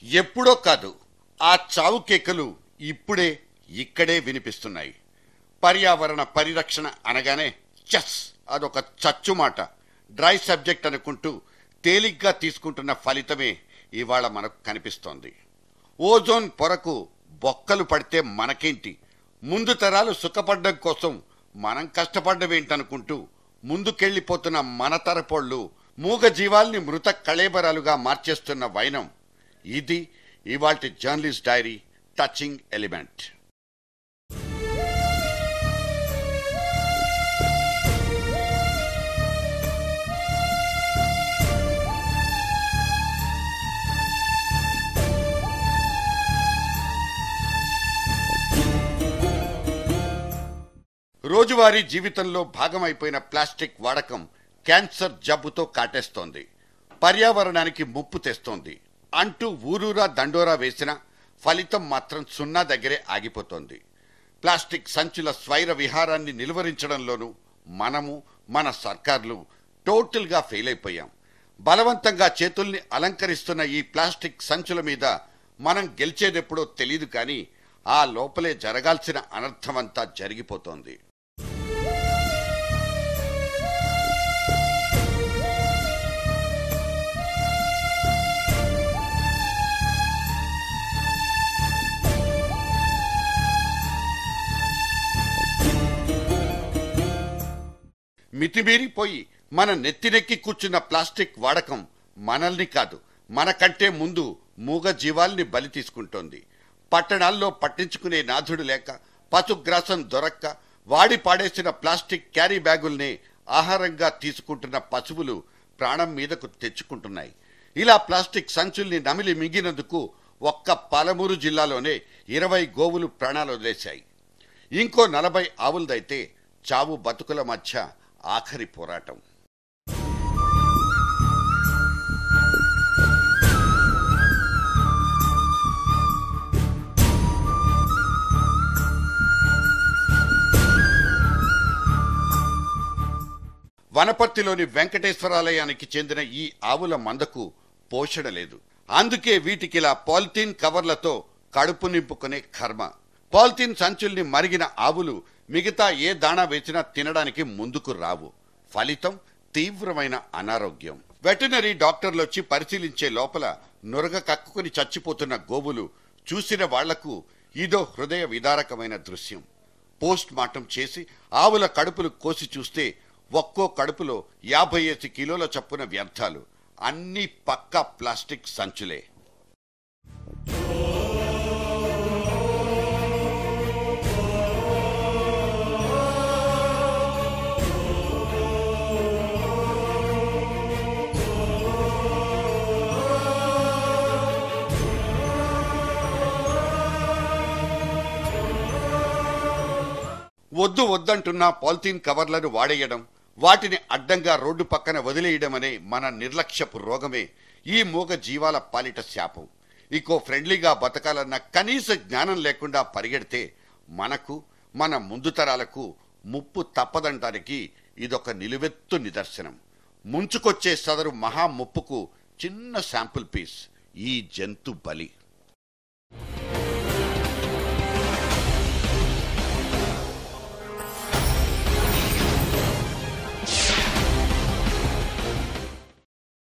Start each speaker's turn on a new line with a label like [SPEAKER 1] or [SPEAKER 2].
[SPEAKER 1] ఎప్పుడో కాదు ఆ చావు కేకలు ఇప్పుడే ఇక్కడే వినిపిస్తున్నాయి పర్యావరణ పరిరక్షణ అనగానే చస్ అదొక చచ్చు మాట డ్రై సబ్జెక్ట్ అనుకుంటూ తేలిగ్గా తీసుకుంటున్న ఫలితమే ఇవాళ మనకు కనిపిస్తోంది ఓజోన్ పొరకు బొక్కలు పడితే మనకేంటి ముందు తరాలు సుఖపడ్డం కోసం మనం కష్టపడ్డమేంటనుకుంటూ ముందుకెళ్లిపోతున్న మన తరపోళ్ళు మూగ జీవాల్ని మృత కళేబరాలుగా మార్చేస్తున్న వైనం ఇది ఇవాల్టి జర్నలిస్ట్ డైరీ టచింగ్ ఎలిమెంట్ రోజువారీ జీవితంలో భాగమైపోయిన ప్లాస్టిక్ వాడకం క్యాన్సర్ జబ్బుతో కాటేస్తోంది పర్యావరణానికి ముప్పు తెస్తోంది అంటూ ఊరూరా దండోరా వేసిన ఫలితం మాత్రం సున్నా దగ్గరే ఆగిపోతోంది ప్లాస్టిక్ సంచుల స్వైర విహారాన్ని నిలువరించడంలోనూ మనము మన సర్కార్లు టోటల్గా ఫెయిల్ అయిపోయాం బలవంతంగా చేతుల్ని అలంకరిస్తున్న ఈ ప్లాస్టిక్ సంచుల మీద మనం గెలిచేదెప్పుడో తెలియదు కానీ ఆ లోపలే జరగాల్సిన అనర్థమంతా జరిగిపోతోంది మితిమీరిపోయి మన నెత్తినెక్కి కూర్చున్న ప్లాస్టిక్ వాడకం మనల్ని కాదు మనకంటే ముందు మూగ జీవాల్ని బలి తీసుకుంటోంది పట్టణాల్లో పట్టించుకునే నాథుడు లేక పశుగ్రాసం దొరక్క వాడి పాడేసిన ప్లాస్టిక్ క్యారీ బ్యాగుల్ని ఆహారంగా తీసుకుంటున్న పశువులు ప్రాణం మీదకు తెచ్చుకుంటున్నాయి ఇలా ప్లాస్టిక్ సంచుల్ని నమిలి మింగినందుకు ఒక్క పాలమూరు జిల్లాలోనే ఇరవై గోవులు ప్రాణాలు వదిలేశాయి ఇంకో నలభై ఆవులదైతే చావు బతుకుల మధ్య ఆఖరి పోరాటం వనపర్తిలోని వెంకటేశ్వరాలయానికి చెందిన ఈ ఆవుల మందకు పోషణ లేదు అందుకే వీటికి ఇలా పాలిథీన్ కవర్లతో కడుపు నింపుకునే కర్మ పాలిథీన్ సంచుల్ని మరిగిన ఆవులు మిగతా ఏ దాణా వేసినా తినడానికి ముందుకు రావు ఫలితం తీవ్రమైన అనారోగ్యం వెటనరీ డాక్టర్లు వచ్చి పరిశీలించే లోపల నురగ కక్కుకుని చచ్చిపోతున్న గోవులు చూసిన వాళ్లకు ఇదో హృదయ విదారకమైన దృశ్యం పోస్ట్ మార్టం చేసి ఆవుల కడుపులు కోసి చూస్తే ఒక్కో కడుపులో యాభై ఐదు కిలోల చప్పున వ్యర్థాలు అన్ని పక్కా ప్లాస్టిక్ సంచులే వద్దు వద్దంటున్న పాలిథీన్ కవర్లను వాడేయడం వాటిని అడ్డంగా రోడ్డు పక్కన వదిలేయడం అనే మన నిర్లక్ష్యపు రోగమే ఈ మూగ జీవాల పాలిట శాపం ఈకో ఫ్రెండ్లీగా బతకాలన్న కనీస జ్ఞానం లేకుండా పరిగెడితే మనకు మన ముందు తరాలకు ముప్పు తప్పదంటానికి ఇదొక నిలువెత్తు నిదర్శనం ముంచుకొచ్చే సదరు మహా ముప్పుకు చిన్న శాంపుల్ పీస్ ఈ జంతు బలి